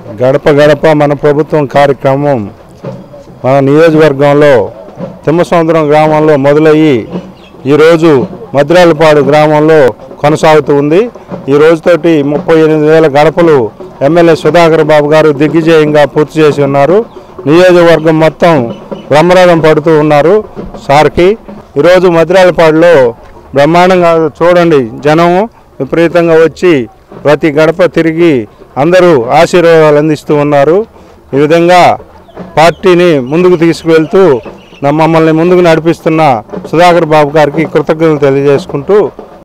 గడప గడప మన ప్రభుత్వం కార్యక్రమం మన నియోజకవర్గంలో తిమ్మసముద్రం గ్రామంలో మొదలయ్యి ఈరోజు మద్రాలపాడు గ్రామంలో కొనసాగుతూ ఉంది ఈ రోజుతోటి ముప్పై ఎనిమిది వేల గడపలు ఎమ్మెల్యే సుధాకర్ బాబు గారు దిగ్విజయంగా పూర్తి చేసి ఉన్నారు నియోజకవర్గం మొత్తం బ్రహ్మరథం పడుతూ ఉన్నారు సార్కి ఈరోజు మద్రాలపాడులో బ్రహ్మాండంగా చూడండి జనం విపరీతంగా వచ్చి ప్రతి గడప తిరిగి అందరూ ఆశీర్వాదాలు అందిస్తూ ఉన్నారు ఈ విధంగా పార్టీని ముందుకు తీసుకువెళ్తూ నా మమ్మల్ని ముందుకు నడిపిస్తున్న సుధాకర్ బాబు గారికి కృతజ్ఞతలు తెలియజేసుకుంటూ